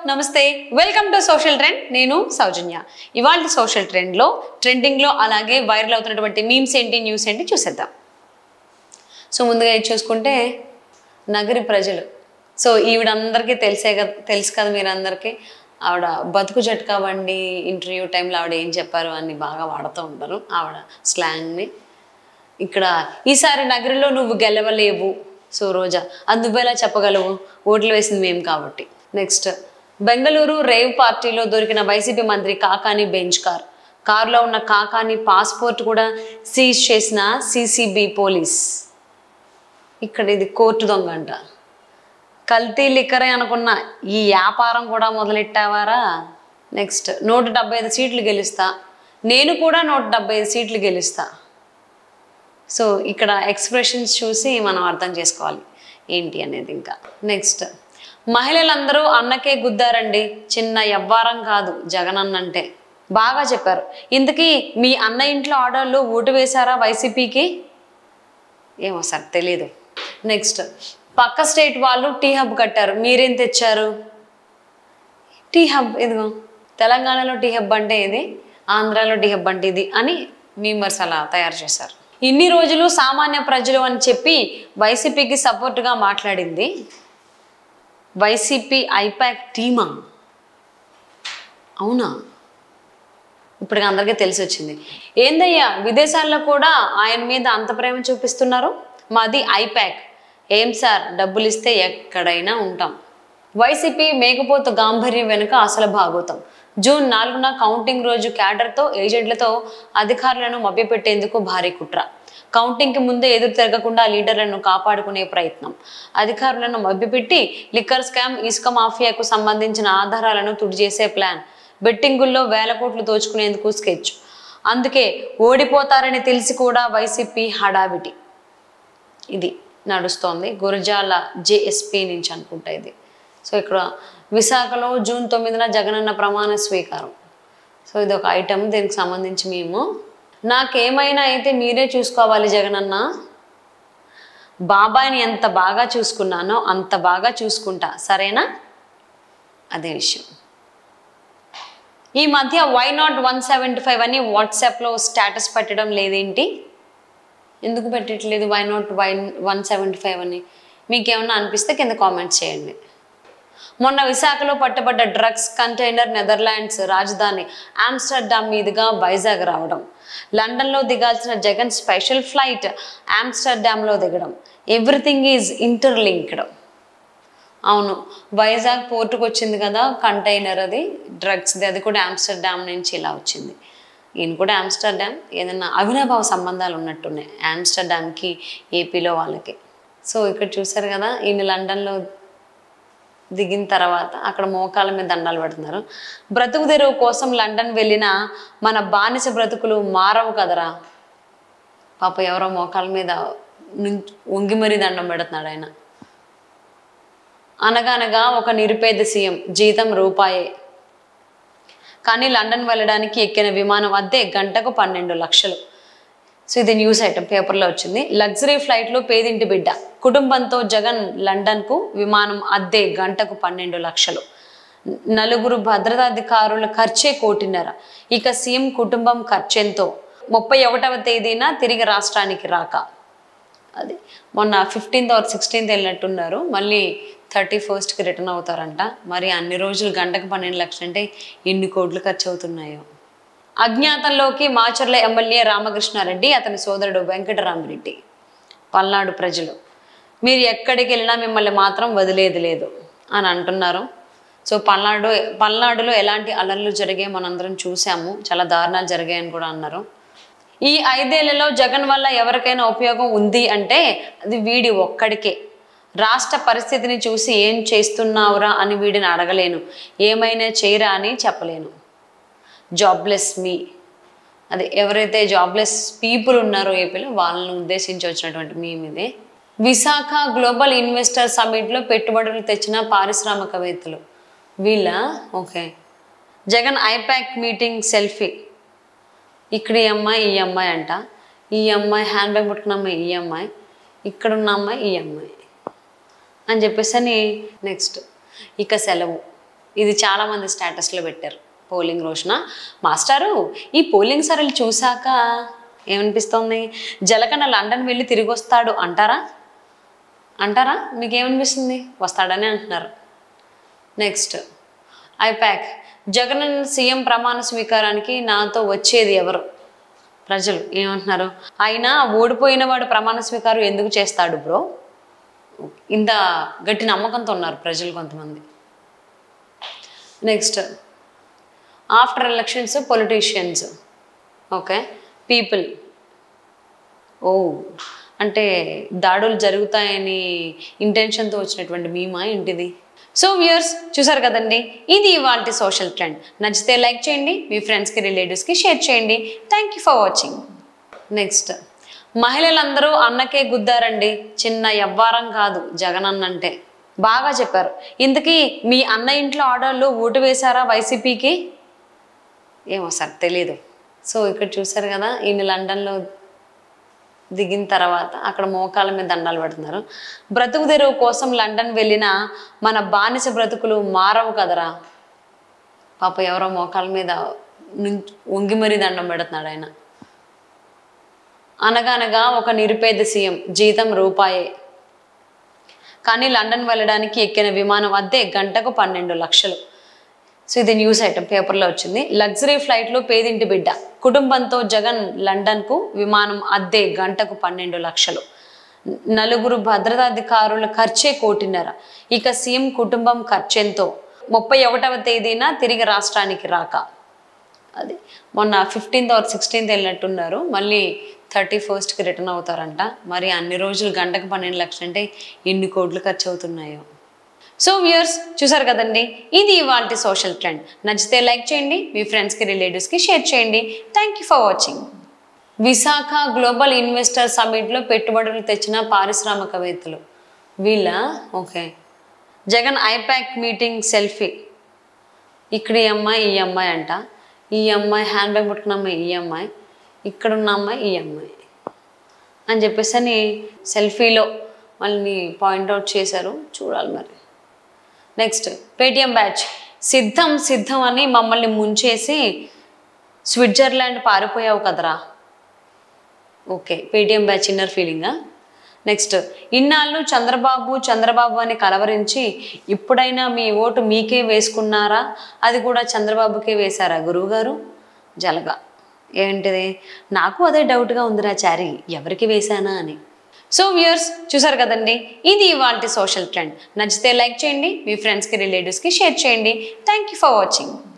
నమస్తే welcome to social trend నేను సౌజన్య ఇవాళ సోషల్ ట్రెండ్లో ట్రెండింగ్లో అలాగే వైరల్ అవుతున్నటువంటి మీమ్స్ ఏంటి న్యూస్ ఏంటి చూసేద్దాం సో ముందుగా ఇది చూసుకుంటే నగరి ప్రజలు సో ఈవిడందరికీ తెలిసే కదా తెలుసు కదా మీరందరికీ ఆవిడ బతుకు జట్కా బండి ఇంటర్వ్యూ టైంలో ఆవిడ ఏం చెప్పారు అని బాగా వాడుతూ ఉంటారు ఆవిడ స్లాంగ్ని ఇక్కడ ఈసారి నగరిలో నువ్వు గెలవలేవు సో రోజా అది నువ్వెలా చెప్పగలవు ఓట్లు వేసింది మేము కాబట్టి నెక్స్ట్ బెంగళూరు రేవ్ పార్టీలో దొరికిన వైసీపీ మంత్రి కాకాని బెంచ్ కార్ కారులో ఉన్న కాకాని పాస్పోర్ట్ కూడా సీజ్ చేసిన సిసిబి పోలీస్ ఇక్కడ ఇది కోర్టు దొంగ అంట కల్తీ లిక్కరే అనుకున్న ఈ వ్యాపారం కూడా మొదలెట్టావారా నెక్స్ట్ నూట డెబ్బై ఐదు సీట్లు గెలుస్తా నేను కూడా నూట డెబ్బై ఐదు సీట్లు గెలుస్తా సో ఇక్కడ ఎక్స్ప్రెషన్స్ చూసి మనం అర్థం చేసుకోవాలి ఏంటి అనేది ఇంకా నెక్స్ట్ మహిళలందరూ అన్నకే గుద్దారండి చిన్న ఎవ్వారం కాదు జగన్ అన్న అంటే బాగా చెప్పారు ఇంతకీ మీ అన్న ఇంట్లో ఆర్డర్లు ఓటు వేశారా వైసీపీకి ఏమో సార్ తెలీదు నెక్స్ట్ పక్క స్టేట్ వాళ్ళు టీ హబ్ కట్టారు మీరేం తెచ్చారు టీ హబ్ ఇదిగో తెలంగాణలో టీ హబ్ అంటే ఇది ఆంధ్రాలో టీ హబ్ అంటే ఇది అని మీమర్స్ అలా తయారు చేశారు ఇన్ని రోజులు సామాన్య ప్రజలు అని చెప్పి వైసీపీకి సపోర్ట్గా మాట్లాడింది వైసీపీ ఐపాక్ టీమా అవునా ఇప్పుడు అందరికీ తెలిసి వచ్చింది ఏందయ్యా విదేశాల్లో కూడా ఆయన మీద అంత ప్రేమ చూపిస్తున్నారు మాది ఐపాక్ ఏం సార్ డబ్బులు ఇస్తే ఎక్కడైనా ఉంటాం వైసీపీ మేకపోతు గాంభీర్యం వెనుక అసలు భాగోతం జూన్ నాలుగున కౌంటింగ్ రోజు క్యాడర్తో ఏజెంట్లతో అధికారులను మభ్యపెట్టేందుకు భారీ కుట్ర కౌంటింగ్కి ముందే ఎదురు తిరగకుండా లీడర్లను కాపాడుకునే ప్రయత్నం అధికారులను మభ్యపెట్టి లిక్కర్ స్కామ్ ఇసుక మాఫియాకు సంబంధించిన ఆధారాలను తుడిచేసే ప్లాన్ బెట్టింగుల్లో వేల కోట్లు దోచుకునేందుకు స్కెచ్ అందుకే ఓడిపోతారని తెలిసి కూడా వైసీపీ హడావిడి ఇది నడుస్తోంది గురజాల జేఎస్పీ నుంచి అనుకుంటా ఇది సో ఇక్కడ విశాఖలో జూన్ తొమ్మిదిన జగనన్న ప్రమాణ స్వీకారం సో ఇది ఒక ఐటమ్ దీనికి సంబంధించి మేము నాకేమైనా అయితే మీరే చూసుకోవాలి జగనన్న బాబాయిని ఎంత బాగా చూసుకున్నానో అంత బాగా చూసుకుంటా సరేనా అదే విషయం ఈ మధ్య why not one seventy five అని వాట్సాప్లో స్టేటస్ పెట్టడం లేదేంటి ఎందుకు పెట్టట్లేదు why not why one seventy five అని మీకు ఏమన్నా అనిపిస్తే కింద కామెంట్స్ చేయండి మొన్న విశాఖలో పట్టబడ్డ డ్రగ్స్ కంటైనర్ నెదర్లాండ్స్ రాజధాని ఆమ్స్టర్డామ్ మీదుగా వైజాగ్ రావడం లండన్లో దిగాల్సిన జగన్ స్పెషల్ ఫ్లైట్ ఆమ్స్టర్డామ్లో దిగడం ఎవ్రీథింగ్ ఈజ్ ఇంటర్లింక్డ్ అవును వైజాగ్ పోర్టుకు వచ్చింది కదా కంటైనర్ అది డ్రగ్స్ది అది కూడా ఆమ్స్టర్డామ్ నుంచి ఇలా వచ్చింది ఈయన కూడా ఆమ్స్టర్డామ్ ఏదైనా అవినాభావ సంబంధాలు ఉన్నట్టున్నాయి ఆమ్స్టర్డామ్కి ఏపీలో వాళ్ళకి సో ఇక్కడ చూసారు కదా ఈయన లండన్లో దిగిన తర్వాత అక్కడ మోకాల మీద దండాలు పెడుతున్నారు బ్రతుకు తెరువు కోసం లండన్ వెళ్ళిన మన బానిస బ్రతుకులు మారవు కదరా పాప ఎవరో మోకాల మీద నుంచి వంగి మరీ దండం పెడుతున్నాడు ఆయన అనగనగా ఒక నిరుపేద సీఎం జీతం రూపాయే కానీ లండన్ వెళ్ళడానికి ఎక్కిన విమానం అద్దె గంటకు పన్నెండు లక్షలు సో ఇది న్యూస్ ఐటమ్ పేపర్లో వచ్చింది లగ్జరీ ఫ్లైట్లో పేదింటి బిడ్డ కుటుంబంతో జగన్ లండన్కు విమానం అద్దె గంటకు పన్నెండు లక్షలు నలుగురు భద్రతాధికారుల ఖర్చే కోటిన్నర ఇక సీఎం కుటుంబం ఖర్చెంతో ముప్పై ఒకటవ తేదీన తిరిగి రాష్ట్రానికి రాక అది మొన్న ఫిఫ్టీన్త్ ఆర్ సిక్స్టీన్త్ వెళ్ళినట్టున్నారు మళ్ళీ థర్టీ ఫస్ట్కి రిటర్న్ అవుతారంట మరి అన్ని రోజులు గంటకు పన్నెండు లక్షలు అంటే ఎన్ని కోట్లు ఖర్చు అవుతున్నాయో అజ్ఞాతంలోకి మాచర్ల ఎమ్మెల్యే రామకృష్ణారెడ్డి అతని సోదరుడు వెంకటరామిరెడ్డి పల్నాడు ప్రజలు మీరు ఎక్కడికి వెళ్ళినా మిమ్మల్ని మాత్రం వదిలేది లేదు అని అంటున్నారు సో పల్నాడు పల్నాడులో ఎలాంటి అలర్లు జరిగాయి మనందరం చూసాము చాలా దారుణాలు జరిగాయని కూడా అన్నారు ఈ ఐదేళ్లలో జగన్ వల్ల ఎవరికైనా ఉపయోగం ఉంది అంటే అది వీడి ఒక్కడికే రాష్ట్ర పరిస్థితిని చూసి ఏం చేస్తున్నావురా అని వీడిని అడగలేను ఏమైనా చేయరా అని చెప్పలేను జాబ్లెస్ మీ అది ఎవరైతే జాబ్లెస్ పీపుల్ ఉన్నారో ఏపీలో వాళ్ళని ఉద్దేశించి వచ్చినటువంటి మేము ఇదే విశాఖ గ్లోబల్ ఇన్వెస్టర్ సమిట్లో పెట్టుబడులు తెచ్చిన పారిశ్రామికవేత్తలు వీళ్ళ okay Jagan IPAC meeting selfie ఇక్కడ ఈ అమ్మాయి ఈ అమ్మాయి అంట ఈ అమ్మాయి హ్యాండ్ బ్యాగ్ పట్టుకున్న అమ్మాయి ఈ అమ్మాయి ఇక్కడ ఉన్న అమ్మాయి ఈ అమ్మాయి అని చెప్పేసి అని నెక్స్ట్ ఇక సెలవు ఇది చాలామంది స్టేటస్లో పెట్టారు పోలింగ్ రోజున మాస్టారు ఈ పోలింగ్ సరళి చూశాక ఏమనిపిస్తోంది జలకన్న లండన్ వెళ్ళి తిరిగి వస్తాడు అంటారా అంటారా మీకేమనిపిస్తుంది వస్తాడని అంటున్నారు నెక్స్ట్ ఐప్యాక్ జగన్ సీఎం ప్రమాణ స్వీకారానికి నాతో వచ్చేది ఎవరు ప్రజలు ఏమంటున్నారు అయినా ఓడిపోయిన వాడు ప్రమాణ స్వీకారం ఎందుకు చేస్తాడు బ్రో ఇంత గట్టి నమ్మకంతో ఉన్నారు ప్రజలు కొంతమంది next after elections politicians okay people ఓ అంటే దాడులు జరుగుతాయని ఇంటెన్షన్తో వచ్చినటువంటి మీమా ఏంటిది సో వ్యూయర్స్ చూసారు కదండి ఇది ఇవాళ సోషల్ ట్రెండ్ నచ్చితే లైక్ చేయండి మీ ఫ్రెండ్స్కి రిలేటివ్స్కి షేర్ చేయండి thank you for watching next మహిళలందరూ అన్నకే గుద్దారండి చిన్న ఎవ్వారం కాదు జగన్ అన్న అంటే బాగా చెప్పారు ఇంతకీ మీ అన్న ఇంట్లో ఆర్డర్లు ఓటు వేశారా వైసీపీకి ఏమో సార్ తెలీదు సో ఇక్కడ చూసారు కదా ఈయన లండన్లో దిగిన తర్వాత అక్కడ మోకాల మీద దండాలు పెడుతున్నారు బ్రతుకు తెరువు కోసం లండన్ వెళ్ళిన మన బానిస బ్రతుకులు మారవు కదరా పాప ఎవరో మోకాల మీద నుంచి వంగి మరీ దండం పెడుతున్నాడు ఆయన అనగనగా ఒక నిరుపేద సీఎం జీతం రూపాయే కానీ లండన్ వెళ్ళడానికి ఎక్కిన విమానం అద్దె గంటకు పన్నెండు లక్షలు సో ఇది న్యూస్ ఐటమ్ పేపర్లో వచ్చింది లగ్జరీ ఫ్లైట్లో పేదింటి బిడ్డ కుటుంబంతో జగన్ లండన్కు విమానం అద్దె గంటకు పన్నెండు లక్షలు నలుగురు భద్రతాధికారుల ఖర్చే కోటిన్నర ఇక సీఎం కుటుంబం ఖర్చెంతో ముప్పై ఒకటవ తేదీన తిరిగి రాష్ట్రానికి రాక అది మొన్న ఫిఫ్టీన్త్ ఆర్ సిక్స్టీన్త్ వెళ్ళినట్టున్నారు మళ్ళీ థర్టీ ఫస్ట్కి రిటర్న్ అవుతారంట మరి అన్ని రోజులు గంటకు పన్నెండు లక్షలు అంటే ఎన్ని కోట్లు ఖర్చు అవుతున్నాయో సో వ్యూయర్స్ చూసారు కదండి ఇది ఇవాళ సోషల్ ట్రెండ్ నచ్చితే లైక్ చేయండి మీ ఫ్రెండ్స్కి రిలేటివ్స్కి షేర్ చేయండి thank you for watching Visakha global investor సమిట్లో పెట్టుబడులు తెచ్చిన పారిశ్రామికవేత్తలు వీళ్ళ okay Jagan IPAC meeting selfie ఇక్కడ ఈ అమ్మాయి ఈ అమ్మాయి అంట ఈ అమ్మాయి హ్యాండ్ బ్యాగ్ పట్టుకున్న అమ్మాయి ఈ అమ్మాయి ఇక్కడ ఉన్న అమ్మాయి ఈ అమ్మాయి అని చెప్పేసి అని సెల్ఫీలో వాళ్ళని పాయింట్అవుట్ చేశారు చూడాలి మరి నెక్స్ట్ పేటిఎం బ్యాచ్ సిద్ధం సిద్ధం అని మమ్మల్ని ముంచేసి స్విట్జర్లాండ్ పారిపోయావు కదరా ఓకే పేటిఎం బ్యాచ్ ఇన్నర్ ఫీలింగా నెక్స్ట్ ఇన్నాళ్ళు చంద్రబాబు చంద్రబాబు అని కలవరించి ఇప్పుడైనా మీ ఓటు మీకే వేసుకున్నారా అది కూడా చంద్రబాబుకే వేశారా గురువుగారు జలగా ఏంటిది నాకు అదే డౌట్గా ఉందిరా చారి ఎవరికి వేశానా అని సో వ్యూయర్స్ చూసారు కదండి ఇది ఇవాళ సోషల్ ట్రెండ్ నచ్చితే లైక్ చేయండి మీ ఫ్రెండ్స్కి రిలేటివ్స్కి షేర్ చేయండి థ్యాంక్ యూ ఫర్ వాచింగ్